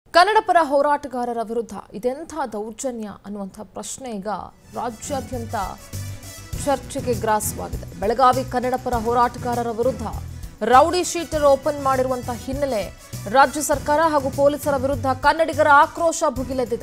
ಕನ್ನಡ ಪರ ಹೋರಾಟಗಾರರ ವಿರುದ್ಧ ಇದೆಂಥ ದೌರ್ಜನ್ಯ ಅನ್ನುವಂಥ ಪ್ರಶ್ನೆ ಈಗ ರಾಜ್ಯಾದ್ಯಂತ ಚರ್ಚೆಗೆ ಗ್ರಾಸವಾಗಿದೆ ಬೆಳಗಾವಿ ಕನ್ನಡ ಪರ ಹೋರಾಟಗಾರರ ವಿರುದ್ಧ ರೌಡಿ ಶೀಟರ್ ಓಪನ್ ಮಾಡಿರುವಂತಹ ಹಿನ್ನೆಲೆ ರಾಜ್ಯ ಸರ್ಕಾರ ಹಾಗೂ ಪೊಲೀಸರ ವಿರುದ್ಧ ಕನ್ನಡಿಗರ ಆಕ್ರೋಶ ಭುಗಿಲೆದ್ದಿದೆ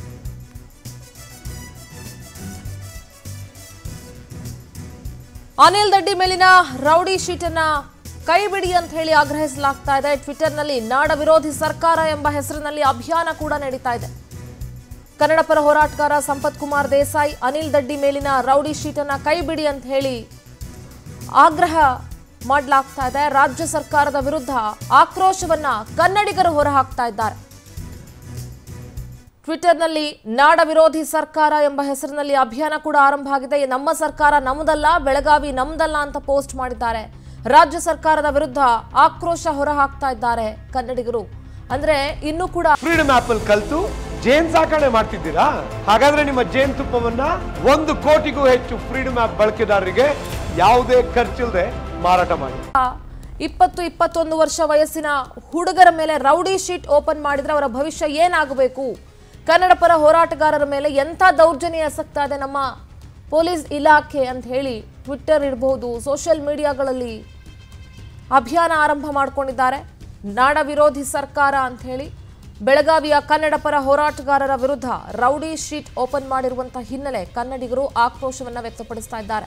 ಅನಿಲ್ ದಡ್ಡಿ ಮೇಲಿನ ರೌಡಿ ಶೀಟನ್ನ ಕೈ ಬಿಡಿ ಅಂತ ಹೇಳಿ ಆಗ್ರಹಿಸಲಾಗ್ತಾ ಇದೆ ಟ್ವಿಟರ್ನಲ್ಲಿ ನಾಡ ವಿರೋಧಿ ಸರ್ಕಾರ ಎಂಬ ಹೆಸರಿನಲ್ಲಿ ಅಭಿಯಾನ ಕೂಡ ನಡೀತಾ ಇದೆ ಕನ್ನಡ ಪರ ಹೋರಾಟಗಾರ ಸಂಪತ್ ಕುಮಾರ್ ದೇಸಾಯಿ ಅನಿಲ್ ದಡ್ಡಿ ಮೇಲಿನ ರೌಡಿ ಶೀಟನ್ನ ಕೈ ಬಿಡಿ ಅಂತ ಹೇಳಿ ಆಗ್ರಹ ಮಾಡಲಾಗ್ತಾ ಇದೆ ರಾಜ್ಯ ಸರ್ಕಾರದ ವಿರುದ್ಧ ಆಕ್ರೋಶವನ್ನ ಕನ್ನಡಿಗರು ಹೊರಹಾಕ್ತಾ ಇದ್ದಾರೆ ಟ್ವಿಟರ್ನಲ್ಲಿ ನಾಡ ವಿರೋಧಿ ಸರ್ಕಾರ ಎಂಬ ಹೆಸರಿನಲ್ಲಿ ಅಭಿಯಾನ ಕೂಡ ಆರಂಭ ಆಗಿದೆ ನಮ್ಮ ಸರ್ಕಾರ ನಮ್ಮದಲ್ಲ ಬೆಳಗಾವಿ ನಮ್ದಲ್ಲ ಅಂತ ಪೋಸ್ಟ್ ಮಾಡಿದ್ದಾರೆ ರಾಜ್ಯ ಸರ್ಕಾರದ ವಿರುದ್ಧ ಆಕ್ರೋಶ ಹೊರಹಾಕ್ತಾ ಇದ್ದಾರೆ ಕನ್ನಡಿಗರು ಅಂದ್ರೆ ಇನ್ನೂ ಕೂಡ ಫ್ರೀಡಮ್ ಆಪ್ ಅಲ್ಲಿ ಕಲ್ತು ಜೇನ್ ಸಾಕಣೆ ಮಾಡ್ತಿದ್ದೀರಾ ಹಾಗಾದ್ರೆ ನಿಮ್ಮ ಜೇನ್ ತುಪ್ಪವನ್ನ ಒಂದು ಕೋಟಿಗೂ ಹೆಚ್ಚು ಫ್ರೀಡಮ್ ಆಪ್ ಬಳಕೆದಾರರಿಗೆ ಯಾವುದೇ ಖರ್ಚಿಲ್ಲದೆ ಮಾರಾಟ ಮಾಡಿ ಇಪ್ಪತ್ತು ಇಪ್ಪತ್ತೊಂದು ವರ್ಷ ವಯಸ್ಸಿನ ಹುಡುಗರ ಮೇಲೆ ರೌಡಿ ಶೀಟ್ ಓಪನ್ ಮಾಡಿದ್ರೆ ಅವರ ಭವಿಷ್ಯ ಏನಾಗಬೇಕು ಕನ್ನಡ ಪರ ಹೋರಾಟಗಾರರ ಮೇಲೆ ಎಂಥ ದೌರ್ಜನ್ಯ ಎಸಗ್ತಾ ಇದೆ ನಮ್ಮ ಪೊಲೀಸ್ ಇಲಾಖೆ ಅಂತ ಹೇಳಿ ಟ್ವಿಟ್ಟರ್ ಇರಬಹುದು ಸೋಷಿಯಲ್ ಮೀಡಿಯಾಗಳಲ್ಲಿ ಅಭಿಯಾನ ಆರಂಭ ಮಾಡಿಕೊಂಡಿದ್ದಾರೆ ನಾಡ ವಿರೋಧಿ ಸರ್ಕಾರ ಅಂತ ಹೇಳಿ ಬೆಳಗಾವಿಯ ಕನ್ನಡ ಪರ ಹೋರಾಟಗಾರರ ವಿರುದ್ಧ ರೌಡಿ ಶೀಟ್ ಓಪನ್ ಮಾಡಿರುವಂತಹ ಹಿನ್ನೆಲೆ ಕನ್ನಡಿಗರು ಆಕ್ರೋಶವನ್ನ ವ್ಯಕ್ತಪಡಿಸ್ತಾ ಇದ್ದಾರೆ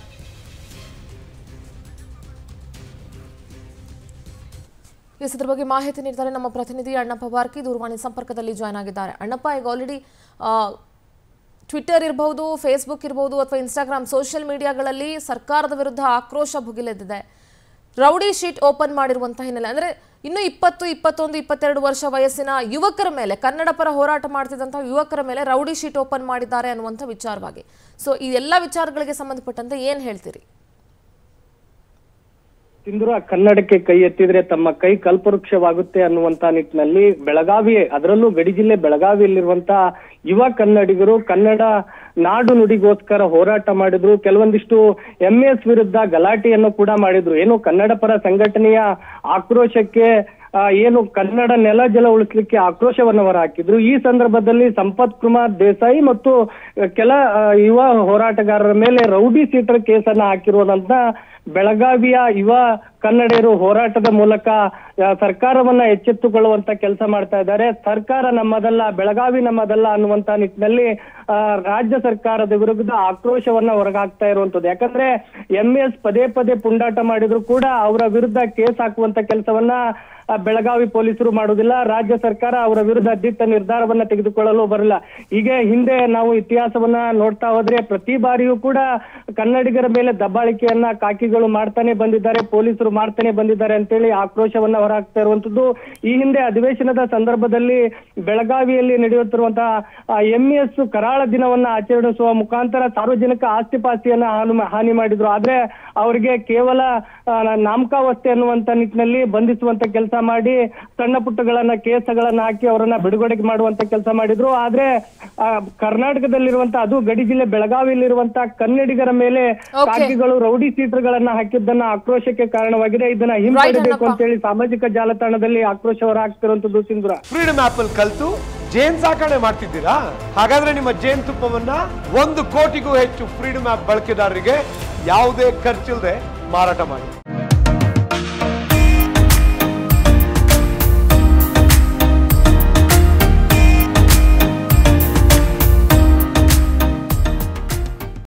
ಎಸ್ ಇದ್ರ ಬಗ್ಗೆ ಮಾಹಿತಿ ನೀಡ್ತಾರೆ ನಮ್ಮ ಪ್ರತಿನಿಧಿ ಅಣ್ಣಪ್ಪ ಬಾರ್ಕಿ ದೂರವಾಣಿ ಸಂಪರ್ಕದಲ್ಲಿ ಜಾಯ್ನ್ ಆಗಿದ್ದಾರೆ ಅಣ್ಣಪ್ಪ ಈಗ ಆಲ್ರೆಡಿ ಟ್ವಿಟ್ಟರ್ ಇರಬಹುದು ಫೇಸ್ಬುಕ್ ಇರಬಹುದು ಅಥವಾ ಇನ್ಸ್ಟಾಗ್ರಾಮ್ ಸೋಷಿಯಲ್ ಮೀಡಿಯಾಗಳಲ್ಲಿ ಸರ್ಕಾರದ ವಿರುದ್ಧ ಆಕ್ರೋಶ ಭುಗಿಲೆದ್ದಿದೆ ರೌಡಿ ಶೀಟ್ ಓಪನ್ ಮಾಡಿರುವಂಥ ಹಿನ್ನೆಲೆ ಅಂದರೆ ಇನ್ನು ಇಪ್ಪತ್ತು ಇಪ್ಪತ್ತೊಂದು ಇಪ್ಪತ್ತೆರಡು ವರ್ಷ ವಯಸ್ಸಿನ ಯುವಕರ ಮೇಲೆ ಕನ್ನಡ ಪರ ಹೋರಾಟ ಮಾಡ್ತಿದ್ದಂಥ ಯುವಕರ ಮೇಲೆ ರೌಡಿ ಶೀಟ್ ಓಪನ್ ಮಾಡಿದ್ದಾರೆ ಅನ್ನುವಂಥ ವಿಚಾರವಾಗಿ ಸೊ ಈ ಎಲ್ಲ ವಿಚಾರಗಳಿಗೆ ಸಂಬಂಧಪಟ್ಟಂತೆ ಏನು ಹೇಳ್ತೀರಿ ಸಿಂಧೂರ ಕನ್ನಡಕ್ಕೆ ಕೈ ಎತ್ತಿದ್ರೆ ತಮ್ಮ ಕೈ ಕಲ್ಪವೃಕ್ಷವಾಗುತ್ತೆ ಅನ್ನುವಂತ ನಿಟ್ಟಿನಲ್ಲಿ ಬೆಳಗಾವಿ ಅದರಲ್ಲೂ ಗಡಿ ಜಿಲ್ಲೆ ಬೆಳಗಾವಿಯಲ್ಲಿರುವಂತ ಯುವ ಕನ್ನಡಿಗರು ಕನ್ನಡ ನಾಡು ನುಡಿಗೋಸ್ಕರ ಹೋರಾಟ ಮಾಡಿದ್ರು ಕೆಲವೊಂದಿಷ್ಟು ಎಂಎಸ್ ವಿರುದ್ಧ ಗಲಾಟೆಯನ್ನು ಕೂಡ ಮಾಡಿದ್ರು ಏನು ಕನ್ನಡ ಪರ ಸಂಘಟನೆಯ ಆಕ್ರೋಶಕ್ಕೆ ಆ, ಏನು ಕನ್ನಡ ನೆಲ ಜಲ ಉಳಿಸ್ಲಿಕ್ಕೆ ಆಕ್ರೋಶವನ್ನು ಹೊರ ಹಾಕಿದ್ರು ಈ ಸಂದರ್ಭದಲ್ಲಿ ಸಂಪತ್ ಕುಮಾರ್ ದೇಸಾಯಿ ಮತ್ತು ಕೆಲ ಆ, ಯುವ ಹೋರಾಟಗಾರರ ಮೇಲೆ ರೌಡಿ ಸೀಟರ್ ಕೇಸನ್ನ ಹಾಕಿರುವುದಂತ ಬೆಳಗಾವಿಯ ಯುವ ಕನ್ನಡಿಗರು ಹೋರಾಟದ ಮೂಲಕ ಆ, ಸರ್ಕಾರವನ್ನ ಎಚ್ಚೆತ್ತುಕೊಳ್ಳುವಂತ ಕೆಲಸ ಮಾಡ್ತಾ ಇದ್ದಾರೆ ಸರ್ಕಾರ ನಮ್ಮದಲ್ಲ ಬೆಳಗಾವಿ ನಮ್ಮದಲ್ಲ ಅನ್ನುವಂತ ನಿಟ್ಟಿನಲ್ಲಿ ಆ, ರಾಜ್ಯ ಸರ್ಕಾರದ ವಿರುದ್ಧ ಆಕ್ರೋಶವನ್ನ ಹೊರಗಾಕ್ತಾ ಇರುವಂತದ್ದು ಯಾಕಂದ್ರೆ ಎಂ ಎಸ್ ಪದೇ ಪದೇ ಪುಂಡಾಟ ಮಾಡಿದ್ರು ಕೂಡ ಅವರ ವಿರುದ್ಧ ಕೇಸ್ ಹಾಕುವಂತ ಕೆಲಸವನ್ನ ಆ, ಬೆಳಗಾವಿ ಪೊಲೀಸರು ಮಾಡುವುದಿಲ್ಲ ರಾಜ್ಯ ಸರ್ಕಾರ ಅವರ ವಿರುದ್ಧ ದಿಟ್ಟ ನಿರ್ಧಾರವನ್ನ ತೆಗೆದುಕೊಳ್ಳಲು ಬರಲ್ಲ ಹೀಗೆ ಹಿಂದೆ ನಾವು ಇತಿಹಾಸವನ್ನ ನೋಡ್ತಾ ಹೋದ್ರೆ ಪ್ರತಿ ಬಾರಿಯೂ ಕೂಡ ಕನ್ನಡಿಗರ ಮೇಲೆ ದಬ್ಬಾಳಿಕೆಯನ್ನ ಕಾಕಿಗಳು ಮಾಡ್ತಾನೆ ಬಂದಿದ್ದಾರೆ ಪೊಲೀಸರು ಮಾಡ್ತಾನೆ ಬಂದಿದ್ದಾರೆ ಅಂತೇಳಿ ಆಕ್ರೋಶವನ್ನ ಹೊರಹಾಕ್ತಾ ಇರುವಂತದ್ದು ಈ ಹಿಂದೆ ಅಧಿವೇಶನದ ಸಂದರ್ಭದಲ್ಲಿ ಬೆಳಗಾವಿಯಲ್ಲಿ ನಡೆಯುತ್ತಿರುವಂತಹ ಎಂ ಎಸ್ ಕರಾಳ ದಿನವನ್ನ ಆಚರಿಸುವ ಮುಖಾಂತರ ಸಾರ್ವಜನಿಕ ಆಸ್ತಿ ಪಾಸ್ತಿಯನ್ನ ಹಾನು ಹಾನಿ ಮಾಡಿದ್ರು ಆದ್ರೆ ಅವರಿಗೆ ಕೇವಲ ಆ, ನಾಮಕಾವಸ್ಥೆ ಅನ್ನುವಂತ ನಿಟ್ಟಿನಲ್ಲಿ ಬಂಧಿಸುವಂತ ಕೆಲಸ ಮಾಡಿ ಸಣ್ಣ ಪುಟ್ಟಗಳನ್ನ ಕೇಸಗಳನ್ನ ಹಾಕಿ ಅವರನ್ನ ಬಿಡುಗಡೆ ಮಾಡುವಂತ ಕೆಲಸ ಮಾಡಿದ್ರು ಆದ್ರೆ ಆ, ಕರ್ನಾಟಕದಲ್ಲಿರುವಂತ ಅದು ಗಡಿ ಜಿಲ್ಲೆ ಬೆಳಗಾವಿಯಲ್ಲಿರುವಂತ ಕನ್ನಡಿಗರ ಮೇಲೆ Okay. ಕಾಕಿಗಳು ರೌಡಿ ಸೀಟರ್ಗಳನ್ನ ಹಾಕಿದ್ದನ್ನ ಆಕ್ರೋಶಕ್ಕೆ ಕಾರಣವಾಗಿದೆ ಇದನ್ನ ಹಿಂಪಡಿಬೇಕು ಅಣ್ಣಪ್ಪ. ಅಂತ ಹೇಳಿ ಸಾಮಾಜಿಕ ಜಾಲತಾಣದಲ್ಲಿ ಆಕ್ರೋಶ ಹೊರ ಹಾಕ್ತಿರುವಂತದ್ದು ಸಿಂಧುರ ಫ್ರೀಡಮ್ ಆಪ್ ಅಲ್ಲಿ ಕಲ್ತು ಜೇನ್ ಸಾಕಣೆ ಮಾಡ್ತಿದ್ದೀರಾ ಹಾಗಾದ್ರೆ ನಿಮ್ಮ ಜೇನ್ ತುಪ್ಪವನ್ನ ಒಂದು ಕೋಟಿಗೂ ಹೆಚ್ಚು ಫ್ರೀಡಮ್ ಆಪ್ ಬಳಕೆದಾರರಿಗೆ ಯಾವುದೇ ಖರ್ಚಿಲ್ಲದೆ ಮಾರಾಟ ಮಾಡಿ